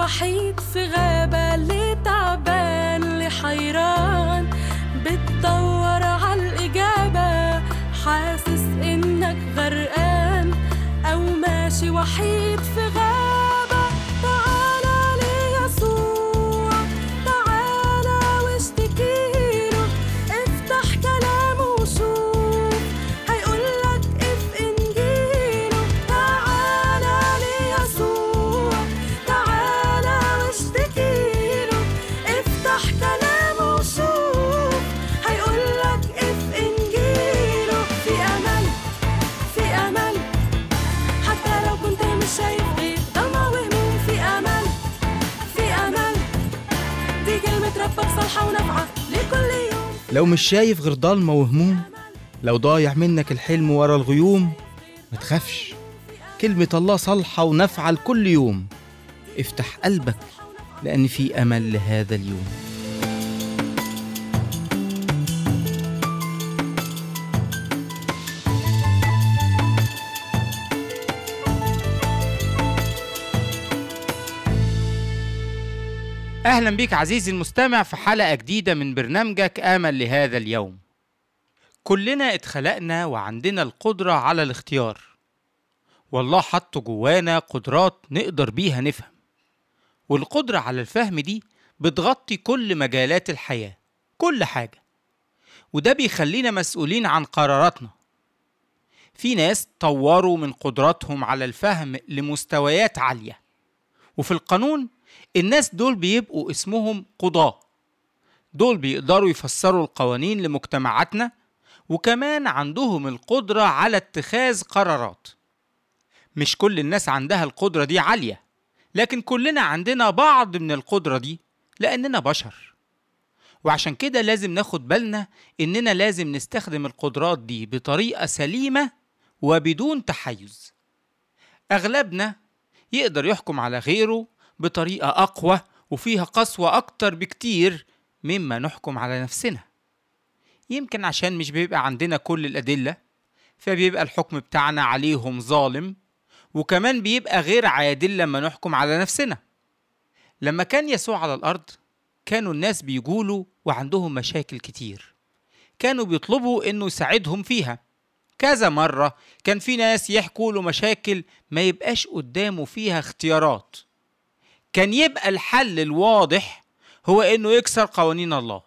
وحيد في غابة اللي تعبان اللي حيران بتدور عالإجابة حاسس إنك غرقان أو ماشي وحيد في غابة تعالى ليسوع تعالى واشتكيله افتح كلامه وشوف هيقولك اف انجيله تعالى ليسوع تعالى واشتكيله افتح كلامه وشوف هيقولك اف انجيله في امل في امل حتى لو كنت مش شايف غير ضلمة وهموم في امل في امل دي كلمة ربك صالحة ونافعة لكل يوم لو مش شايف غير ضلمة وهموم لو ضايع منك الحلم ورا الغيوم ما تخافش كلمة الله صالحة ونافعة لكل يوم افتح قلبك لأن في أمل لهذا اليوم أهلا بك عزيزي المستمع في حلقة جديدة من برنامجك آمل لهذا اليوم كلنا اتخلقنا وعندنا القدرة على الاختيار والله حط جوانا قدرات نقدر بيها نفهم والقدرة على الفهم دي بتغطي كل مجالات الحياة كل حاجة وده بيخلينا مسؤولين عن قراراتنا في ناس طوروا من قدراتهم على الفهم لمستويات عالية وفي القانون الناس دول بيبقوا اسمهم قضاة دول بيقدروا يفسروا القوانين لمجتمعاتنا وكمان عندهم القدرة على اتخاذ قرارات مش كل الناس عندها القدرة دي عالية لكن كلنا عندنا بعض من القدرة دي لأننا بشر وعشان كده لازم ناخد بالنا إننا لازم نستخدم القدرات دي بطريقة سليمة وبدون تحيز أغلبنا يقدر يحكم على غيره بطريقة أقوى وفيها قسوة أكتر بكتير مما نحكم على نفسنا يمكن عشان مش بيبقى عندنا كل الأدلة فبيبقى الحكم بتاعنا عليهم ظالم وكمان بيبقى غير عادل لما نحكم على نفسنا لما كان يسوع على الأرض كانوا الناس بيقولوا وعندهم مشاكل كتير كانوا بيطلبوا إنه يساعدهم فيها كذا مرة كان في ناس يحكوا له مشاكل ما يبقاش قدامه فيها اختيارات كان يبقى الحل الواضح هو إنه يكسر قوانين الله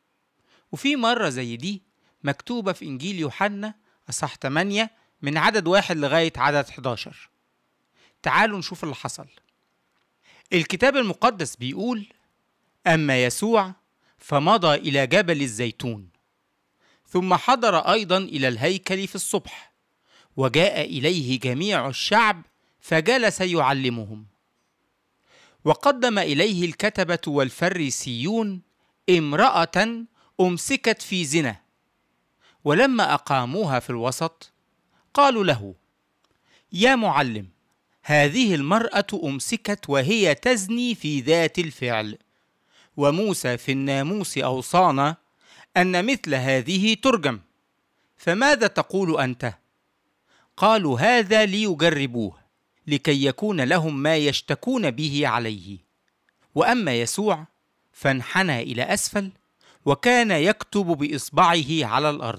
وفي مرة زي دي مكتوبة في إنجيل يوحنا أصح 8 من عدد واحد لغاية عدد 11 تعالوا نشوف اللي حصل الكتاب المقدس بيقول أما يسوع فمضى إلى جبل الزيتون ثم حضر أيضا إلى الهيكل في الصبح وجاء إليه جميع الشعب فجلس يعلمهم وقدم إليه الكتبة والفريسيون امرأة أمسكت في زنا ولما أقاموها في الوسط قالوا له يا معلم هذه المرأة أمسكت وهي تزني في ذات الفعل وموسى في الناموس أوصانا أن مثل هذه ترجم فماذا تقول أنت؟ قالوا هذا ليجربوه لكي يكون لهم ما يشتكون به عليه وأما يسوع فانحنى إلى أسفل وكان يكتب بإصبعه على الأرض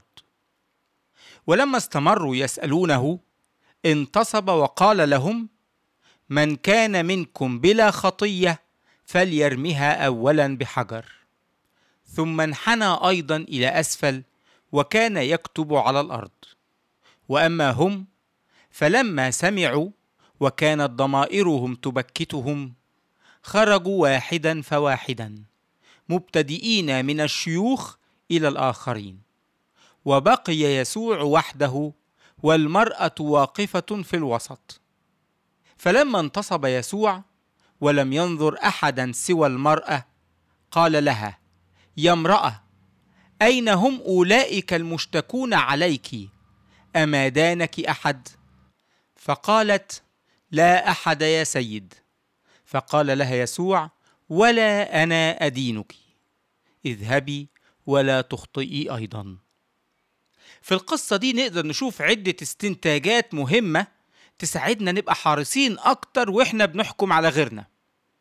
ولما استمروا يسألونه انتصب وقال لهم من كان منكم بلا خطيه فليرمها اولا بحجر ثم انحنى ايضا الى اسفل وكان يكتب على الارض واما هم فلما سمعوا وكانت ضمائرهم تبكتهم خرجوا واحدا فواحدا مبتدئين من الشيوخ الى الاخرين وبقي يسوع وحده والمراه واقفه في الوسط فلما انتصب يسوع ولم ينظر احدا سوى المراه قال لها يا امراه اين هم اولئك المشتكون عليك اما دانك احد فقالت لا احد يا سيد فقال لها يسوع ولا انا ادينك اذهبي ولا تخطئي ايضا في القصه دي نقدر نشوف عده استنتاجات مهمه تساعدنا نبقى حريصين اكتر واحنا بنحكم على غيرنا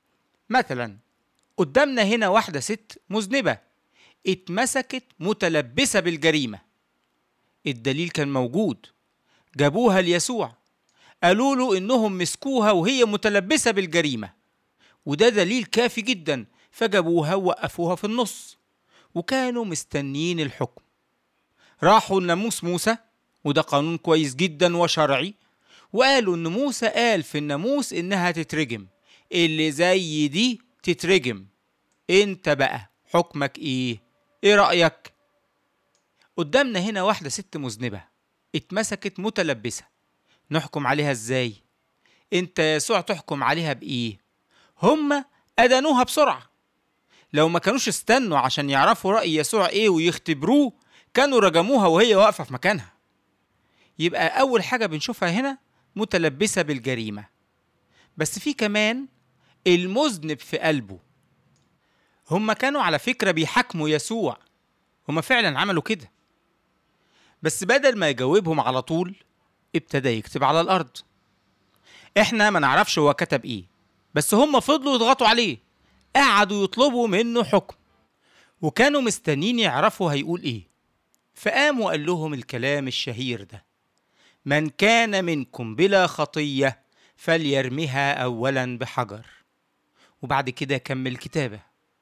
مثلا قدامنا هنا واحدة ست مذنبة اتمسكت متلبسة بالجريمة الدليل كان موجود جابوها ليسوع قالوا له إنهم مسكوها وهي متلبسة بالجريمة وده دليل كافي جدا فجابوها ووقفوها في النص وكانوا مستنيين الحكم راحوا لناموس موسى وده قانون كويس جدا وشرعي وقالوا ان موسى قال في الناموس انها تترجم اللي زي دي تترجم انت بقى حكمك ايه ايه رأيك قدامنا هنا واحدة ست مذنبة اتمسكت متلبسة نحكم عليها ازاي انت يا يسوع تحكم عليها بايه هما ادانوها بسرعة لو ما كانوش استنوا عشان يعرفوا رأي يسوع ايه ويختبروه كانوا رجموها وهي واقفة في مكانها يبقى أول حاجة بنشوفها هنا متلبسة بالجريمة بس في كمان المذنب في قلبه هما كانوا على فكرة بيحاكموا يسوع هما فعلا عملوا كده بس بدل ما يجاوبهم على طول ابتدى يكتب على الأرض احنا ما نعرفش هو كتب ايه بس هما فضلوا يضغطوا عليه قعدوا يطلبوا منه حكم وكانوا مستنين يعرفوا هيقول ايه فقام وقال لهم الكلام الشهير ده من كان منكم بلا خطية فليرمها أولا بحجر وبعد كده كمل كتابة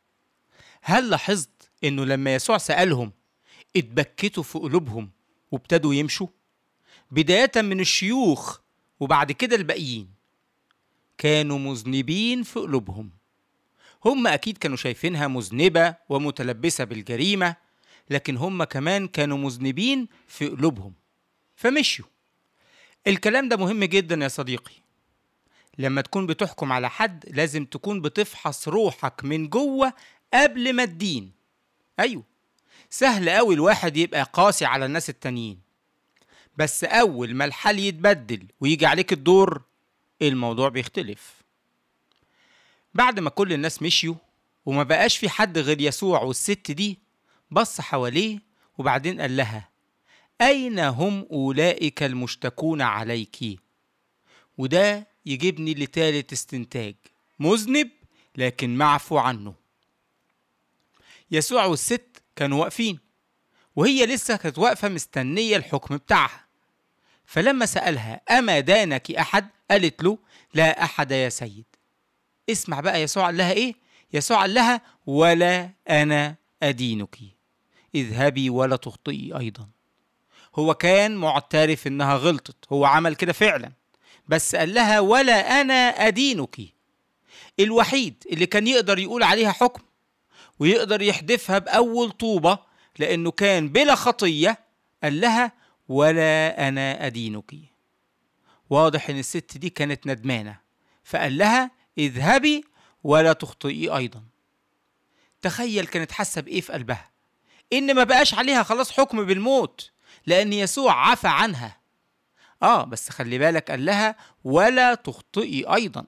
هل لاحظت إنه لما يسوع سألهم اتبكتوا في قلوبهم وابتدوا يمشوا بداية من الشيوخ وبعد كده الباقيين كانوا مذنبين في قلوبهم هم أكيد كانوا شايفينها مذنبة ومتلبسة بالجريمة لكن هم كمان كانوا مذنبين في قلوبهم فمشيوا الكلام ده مهم جدا يا صديقي لما تكون بتحكم على حد لازم تكون بتفحص روحك من جوه قبل ما تدين ايوه سهل قوي الواحد يبقى قاسي على الناس التانيين بس اول ما الحال يتبدل ويجي عليك الدور الموضوع بيختلف بعد ما كل الناس مشيوا وما بقاش في حد غير يسوع والست دي بص حواليه وبعدين قال لها أين هم أولئك المشتكون عليك؟ وده يجيبني لتالت استنتاج مذنب لكن معفو عنه يسوع والست كانوا واقفين وهي لسه كانت واقفة مستنية الحكم بتاعها فلما سألها أما دانك أحد؟ قالت له لا أحد يا سيد اسمع بقى يسوع قال لها إيه؟ يسوع قال لها ولا أنا أدينك اذهبي ولا تخطئي أيضا هو كان معترف إنها غلطت هو عمل كده فعلا بس قال لها ولا أنا أدينك الوحيد اللي كان يقدر يقول عليها حكم ويقدر يحدفها بأول طوبة لأنه كان بلا خطية قال لها ولا أنا أدينك واضح إن الست دي كانت ندمانة فقال لها اذهبي ولا تخطئي أيضا تخيل كانت حاسة بإيه في قلبها إن ما بقاش عليها خلاص حكم بالموت لأن يسوع عفى عنها آه بس خلي بالك قال لها ولا تخطئي أيضا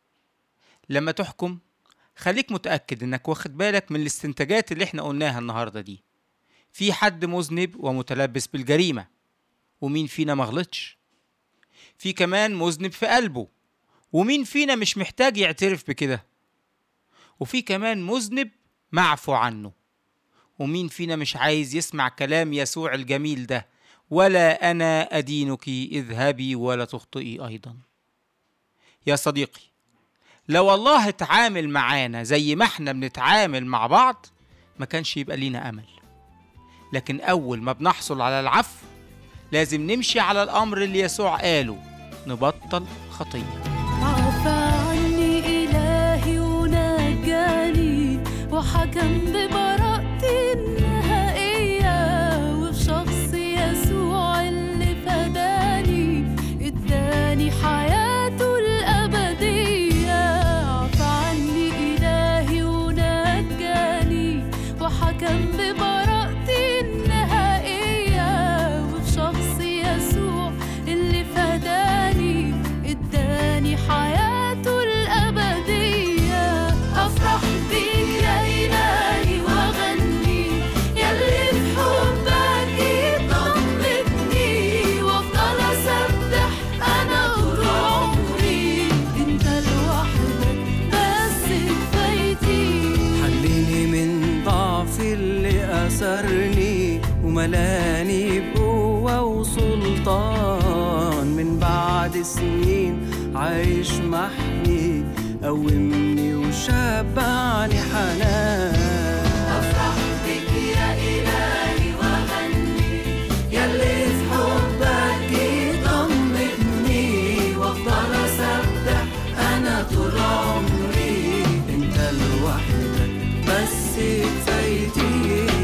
لما تحكم خليك متأكد إنك واخد بالك من الاستنتاجات اللي احنا قلناها النهاردة دي في حد مذنب ومتلبس بالجريمة ومين فينا مغلطش في كمان مذنب في قلبه ومين فينا مش محتاج يعترف بكده وفي كمان مذنب معفو عنه ومين فينا مش عايز يسمع كلام يسوع الجميل ده ولا أنا أدينك اذهبي ولا تخطئي أيضا يا صديقي لو الله اتعامل معانا زي ما احنا بنتعامل مع بعض ما كانش يبقى لينا أمل لكن أول ما بنحصل على العفو لازم نمشي على الأمر اللي يسوع قاله نبطل خطيه عفى عني إلهي ونجاني وحكم ببراءتي النهائية وفي شخص يسوع اللي فداني اداني حياته الأبدية عفى عني إلهي ونجاني وحكم ببراءتي النهائية وفي شخص يسوع اللي فداني اداني حياته الأبدية أفرح بيك يا إلهي سنين عايش محمي قومني وشبعني حنان أفرح بك يا إلهي وأغني يلي في حبك يطمني وافضل اسبح انا طول عمري انت لوحدك بس كفايتي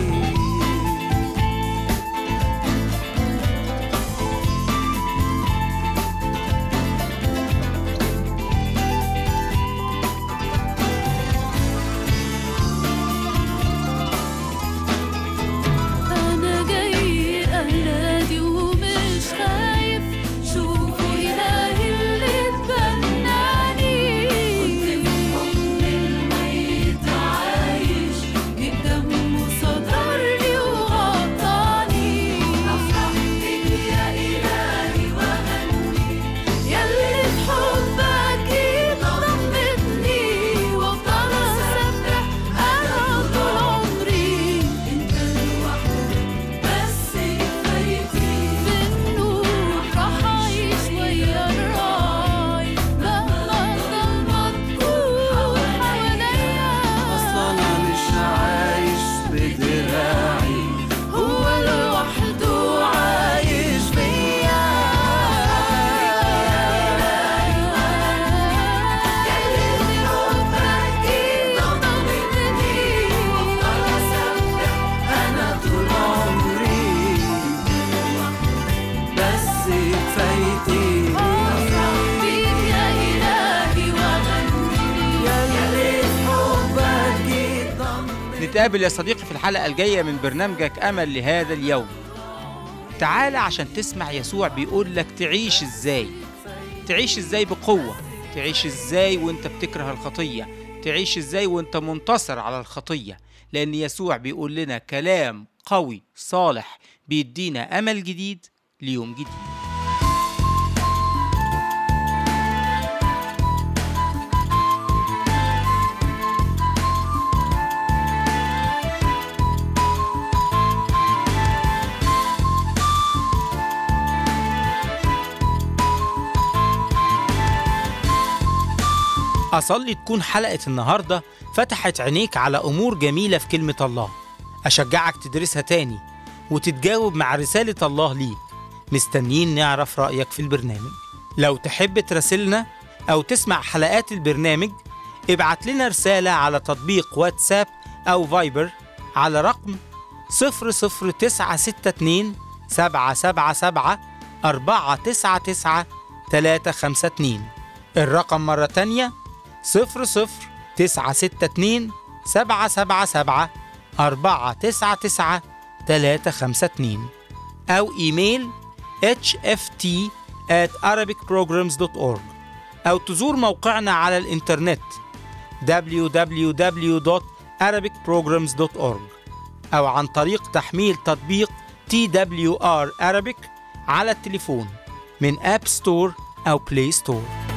أنا جاي أنادي ومش خايف شوفوا إلهي اللي اتبناني كنت في حضن الميت عايش الدم صدرني وغطاني أفرح بك يا إلهي وأغني يلي في حبك يطمني وأفضل أسبح أنا طول عمري أنت لوحدك بس كفايتي في النور راح أعيش ويا الراي مهما الضلمة تكون حواليا اصلا انا مش عايش بدراعي هو لوحده عايش فيا انا طول عمري بس كفايتي يلي في حبك يطمني نتقابل يا صديقي في الحلقة الجاية من برنامجك أمل لهذا اليوم تعال عشان تسمع يسوع بيقول لك تعيش ازاي تعيش ازاي بقوة تعيش ازاي وانت بتكره الخطية تعيش ازاي وانت منتصر على الخطية لأن يسوع بيقول لنا كلام قوي صالح بيدينا أمل جديد ليوم جديد أصلي تكون حلقة النهاردة فتحت عينيك على أمور جميلة في كلمة الله أشجعك تدرسها تاني وتتجاوب مع رسالة الله ليك مستنيين نعرف رأيك في البرنامج لو تحب تراسلنا أو تسمع حلقات البرنامج ابعت لنا رسالة على تطبيق واتساب أو فايبر على رقم 00962 777 499 352 الرقم مرة تانية صفر صفر تسعة ستة اتنين سبعة سبعة سبعة أربعة تسعة تسعة تلاتة خمسة اتنين أو إيميل hft at arabicprograms.org أو تزور موقعنا على الإنترنت www.arabicprograms.org أو عن طريق تحميل تطبيق TWR Arabic على التليفون من أب ستور أو بلاي ستور